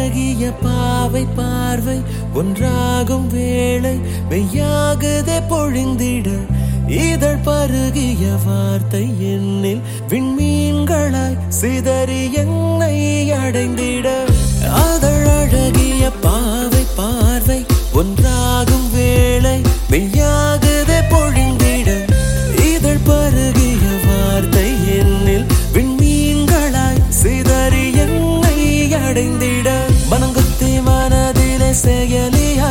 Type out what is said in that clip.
அழகிய பாவை பார்வை ஒன்றாகும் வேளை மெய்யாகுதே பொழிந்திட இதழ் பருகிய வார்த்தை என்னில் விண்மீன்களாய் சிதறி என்னை அடைந்திட அதழ் அழகிய